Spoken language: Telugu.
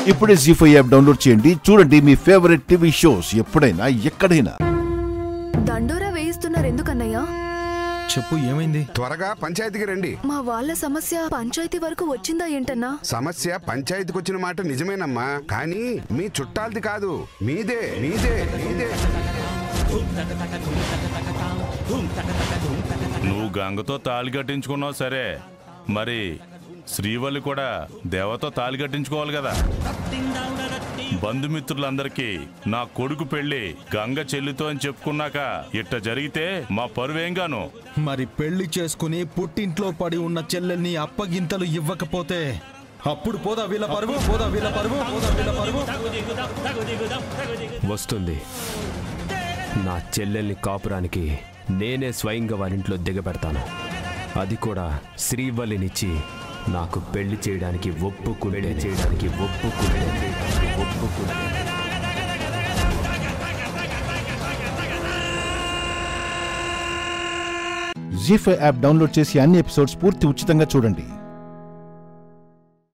ఇప్పుడే జీ ఫైవ్ యాప్ డౌన్లోడ్ చేయండి చూడండి మీ ఫేవరెట్ టీవీ షోస్ ఎప్పుడైనా ఎక్కడైనా దండోరా వేయిస్తున్నారు ఎందుకన్నయ్యా చెప్పు ఏమైంది త్వరగా పంచాయతీకి రండి మా వాళ్ళ సమస్య పంచాయతీ వరకు వచ్చిందా ఏంటన్నా సమస్య పంచాయతీకి వచ్చిన మాట నిజమేనమ్మా కానీ మీ చుట్టాలది కాదు మీదే మీదే మీదే నువ్వు గంగతో తాళి కట్టించుకున్నావు సరే మరి శ్రీవల్లి కూడా దేవతో తాళి కట్టించుకోవాలి కదా బంధుమిత్రులందరికీ నా కొడుకు పెళ్లి గంగ చెల్లితో అని చెప్పుకున్నాక ఇట్ట జరిగితే మా పరువేంగాను మరి పెళ్లి చేసుకుని పుట్టింట్లో పడి ఉన్న చెల్లెల్ని అప్పగింతలు ఇవ్వకపోతే అప్పుడు పోదా వీళ్ళ పరువు పోదా వీళ్ళ పరువు పోదా వీళ్ళ పరువు వస్తుంది నా చెల్లెల్ని కాపురానికి నేనే స్వయంగా వారింట్లో దిగబెడతాను అది కూడా శ్రీవల్లినిచ్చి నాకు పెళ్లి చేయడానికి ఒప్పుకునే చేయడానికి ఒప్పుకునే చేయడానికి ఒప్పుకునే జీ ఫైవ్ యాప్ డౌన్లోడ్ చేసి అన్ని ఎపిసోడ్స్ పూర్తి ఉచితంగా చూడండి